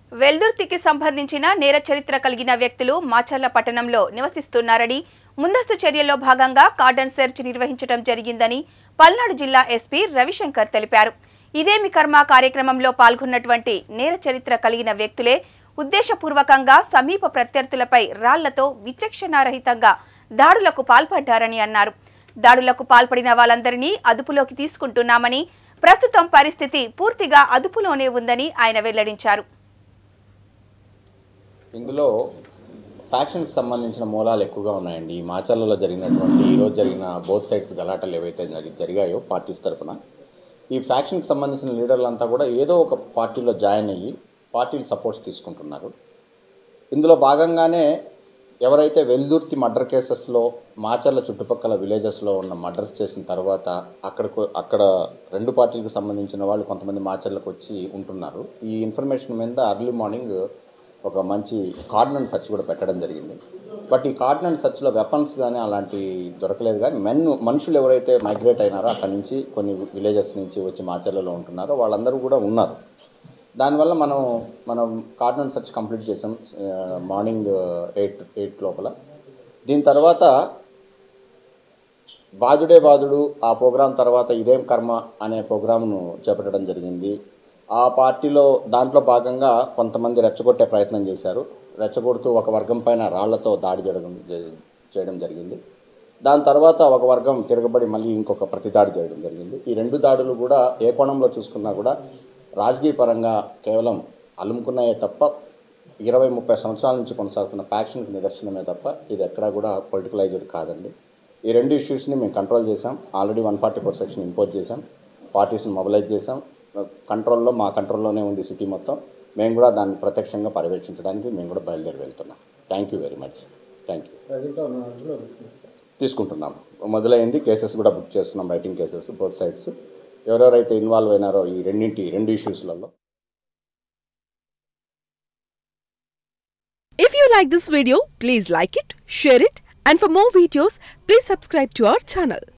వెల్దుర్తికి సంబంధించిన నేర చరిత్ర కలిగిన వ్యక్తులు మాచర్ల పట్టణంలో నివసిస్తున్నారని ముందస్తు చర్యల్లో భాగంగా కార్డన్ సెర్చ్ నిర్వహించడం జరిగిందని పల్నాడు జిల్లా ఎస్పీ రవిశంకర్ తెలిపారు ఇదేమి కర్మ కార్యక్రమంలో పాల్గొన్నటువంటి నేర చరిత్ర కలిగిన వ్యక్తులే ఉద్దేశపూర్వకంగా సమీప ప్రత్యర్థులపై రాళ్లతో విచక్షణారహితంగా దాడులకు పాల్పడ్డారని అన్నారు దాడులకు పాల్పడిన వాళ్ళందరినీ అదుపులోకి తీసుకుంటున్నామని ప్రస్తుతం పరిస్థితి పూర్తిగా అదుపులోనే ఉందని ఆయన వెల్లడించారు ఇందులో ఫ్యాక్షన్కి సంబంధించిన మూలాలు ఎక్కువగా ఉన్నాయండి ఈ మాచర్లలో జరిగినటువంటి ఈరోజు జరిగిన బోత్ సైడ్స్ గలాటలు ఏవైతే జరి- జరిగాయో పార్టీస్ తరపున ఈ ఫ్యాక్షన్కి సంబంధించిన లీడర్లంతా కూడా ఏదో ఒక పార్టీలో జాయిన్ అయ్యి పార్టీలు సపోర్ట్స్ తీసుకుంటున్నారు ఇందులో భాగంగానే ఎవరైతే వెల్దుర్తి మర్డర్ కేసెస్లో మాచర్ల చుట్టుపక్కల విలేజెస్లో ఉన్న మర్డర్స్ చేసిన తర్వాత అక్కడకు అక్కడ రెండు పార్టీలకు సంబంధించిన వాళ్ళు కొంతమంది మాచర్లకు వచ్చి ఉంటున్నారు ఈ ఇన్ఫర్మేషన్ మీద అర్లీ మార్నింగ్ ఒక మంచి కార్డినెంట్ సర్చ్ కూడా పెట్టడం జరిగింది బట్ ఈ కార్డినెంట్ సర్చ్లో వెపన్స్ కానీ అలాంటి దొరకలేదు కానీ మెన్ మనుషులు ఎవరైతే మైగ్రేట్ అయినారో అక్కడి నుంచి కొన్ని విలేజెస్ నుంచి వచ్చి మాచర్లలో ఉంటున్నారో వాళ్ళందరూ కూడా ఉన్నారు దానివల్ల మనం మనం కార్డినెంట్ సర్చ్ కంప్లీట్ చేసాం ఆ, మార్నింగ్ ఎయిట్ ఎయిట్ లోపల దీని తర్వాత బాధుడే బాధుడు ఆ ప్రోగ్రాం తర్వాత ఇదేం కర్మ అనే ప్రోగ్రామ్ను చేపట్టడం జరిగింది ఆ పార్టీలో దాంట్లో భాగంగా కొంతమంది రెచ్చగొట్టే ప్రయత్నం చేశారు రెచ్చగొడుతూ ఒక వర్గం పైన రాళ్లతో దాడి చేయడం చే- చేయడం జరిగింది దాని తర్వాత ఒక వర్గం తిరగబడి మళ్ళీ ఇంకొక ప్రతిదాడి చేయడం జరిగింది ఈ రెండు దాడులు కూడా ఏ కోణంలో చూసుకున్నా కూడా రాజకీయ పరంగా కేవలం అలుముకున్నాయే తప్ప ఇరవై ముప్పై సంవత్సరాల నుంచి కొనసాగుతున్న ప్యాక్షన్కి నిదర్శనమే తప్ప ఇది ఎక్కడా కూడా పొలిటికలైజ్డ్ కాదండి ఈ రెండు ఇష్యూస్ని మేము కంట్రోల్ చేసాం already one forty four section impose చేసాం పార్టీస్ని మొబిలైజ్ చేసాం కంట్రోల్లో మా కంట్రోల్లోనే ఉంది సిటీ మొత్తం మేము కూడా దాన్ని ప్రత్యక్షంగా పర్యవేక్షించడానికి మేము కూడా బయలుదేరి వెళ్తున్నాం thank you very much thank you తీసుకుంటున్నాం మొదలైంది కేసెస్ కూడా బుక్ చేస్తున్నాం రైటింగ్ కేసెస్ బోత్ సైడ్స్ ఎవరెవరైతే ఇన్వాల్వ్ అయినారో ఈ రెండింటి రెండు ఇష్యూస్లలో If you like this video, please like it, share it, and for more videos, please subscribe to our channel.